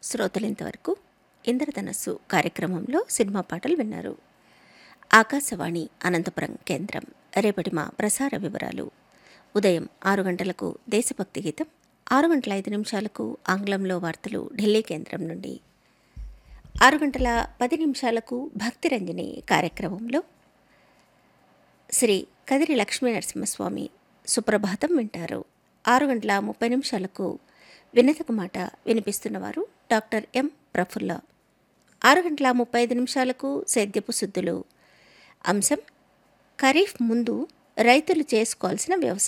శ్రోతలు ఇంతవరకు ఇంద్రధనస్సు కార్యక్రమంలో సినిమా పాటలు విన్నారు ఆకాశవాణి అనంతపురం కేంద్రం రేపటి మా ప్రసార వివరాలు ఉదయం ఆరు గంటలకు దేశభక్తి గీతం ఆరు గంటల ఐదు నిమిషాలకు ఆంగ్లంలో వార్తలు ఢిల్లీ కేంద్రం నుండి ఆరు గంటల పది నిమిషాలకు భక్తిరంజని కార్యక్రమంలో శ్రీ కదిరి లక్ష్మీ నరసింహస్వామి సుప్రభాతం వింటారు ఆరు గంటల ముప్పై నిమిషాలకు వినతకు మాట వినిపిస్తున్నవారు డాక్టర్ ఎం ప్రఫుల్ల ఆరు గంటల ముప్పై ఐదు నిమిషాలకు సేద్యపు శుద్ధులు అంశం ఖరీఫ్ ముందు రైతులు చేసుకోవాల్సిన వ్యవసాయ